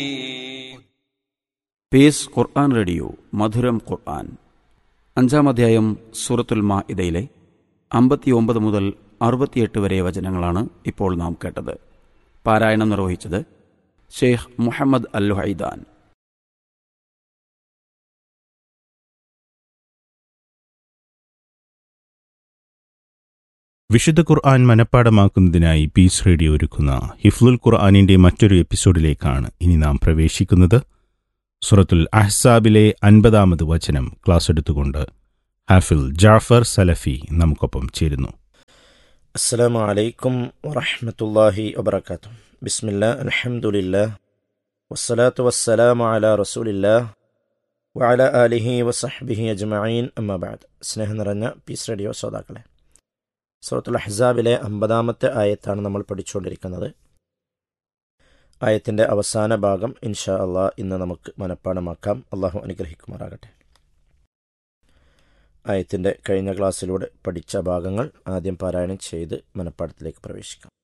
pace ഖുർആൻ radio മധുരം ഖുർആൻ അഞ്ചാം അധ്യായം സൂറത്തുൽ മാ ഇതയിലെ അമ്പത്തിയൊമ്പത് മുതൽ അറുപത്തിയെട്ട് വരെ വചനങ്ങളാണ് ഇപ്പോൾ നാം കേട്ടത് പാരായണം നിർവഹിച്ചത് ഷെയ്ഖ് മുഹമ്മദ് അൽ ഹൈദാൻ വിശുദ്ധ ഖുർആൻ മനഃപ്പാടമാക്കുന്നതിനായി പീസ് റേഡിയോ ഒരുക്കുന്ന ഹിഫ്ലുൽ ഖുർആാനിന്റെ മറ്റൊരു എപ്പിസോഡിലേക്കാണ് ഇനി നാം പ്രവേശിക്കുന്നത് സുറത്തുൽ അഹ്സാബിലെ അൻപതാമത് വചനം ക്ലാസ് എടുത്തുകൊണ്ട് ഹാഫിൽ ജാഫർ സലഫി നമുക്കൊപ്പം ചേരുന്നു السلام عليكم ورحمة الله وبركاته بسم الله الحمد لله والصلاة والسلام على رسول الله وعلى آله وصحبه أجمعين أما بعد സ്നേഹം നിറഞ്ഞ പീസ് റേഡിയോ ശ്രോതാക്കളെ സൂറത്തുൽ അഹ്സാബിലെ അമ്പതാമത്തെ ആയത്താണ് നമ്മൾ പഠിച്ചുകൊണ്ടിരിക്കുന്നത് ആയത്തിൻ്റെ അവസാന ഭാഗം ഇൻഷാ അള്ളാഹ് ഇന്ന് നമുക്ക് മനഃപ്പാടമാക്കാം അള്ളാഹു അനുഗ്രഹിക്കുമാറാകട്ടെ ആയത്തിൻ്റെ കഴിഞ്ഞ ക്ലാസ്സിലൂടെ പഠിച്ച ഭാഗങ്ങൾ ആദ്യം പാരായണം ചെയ്ത് മനഃപ്പാടത്തിലേക്ക് പ്രവേശിക്കാം